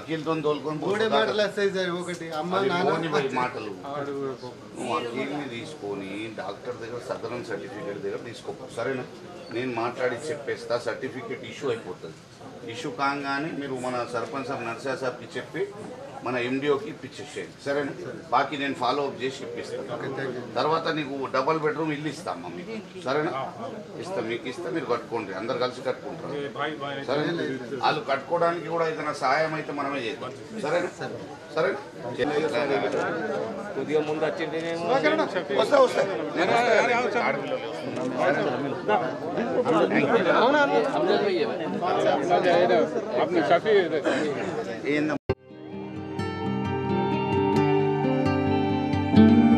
వకీల్తో తోలుకొని మూడే మాటలు వస్తాయి సార్ ఒకటి అమ్మ అది నాన్న పోని పోయి మాటలు నువ్వు వకీల్ని తీసుకొని డాక్టర్ దగ్గర సదరం సర్టిఫికేట్ దగ్గర తీసుకో సరేనా నేను మాట్లాడి చెప్పేస్తా సర్టిఫికేట్ ఇష్యూ అయిపోతుంది ఇష్యూ కాగానే మీరు మన సర్పంచ్ సాబ్ నర్సా సాబ్కి చెప్పి మన ఎండిఓకి ఇప్పించేసేయండి సరేనా బాకీ నేను ఫాలో అప్ చేసి ఇప్పిస్తాను తర్వాత నీకు డబల్ బెడ్రూమ్ ఇల్లు ఇస్తామా మీకు సరేనా ఇస్తాం మీకు ఇస్తే మీరు కట్టుకోండి అందరు కలిసి కట్టుకుంటారు సరే వాళ్ళు కట్టుకోవడానికి కూడా ఏదైనా సహాయం అయితే మనమే చేద్దాం సరేనా సరేనా కొద్దిగా ముందు వచ్చింటేనేమో వస్తా వస్తా अपने शफी ఏందమ్మా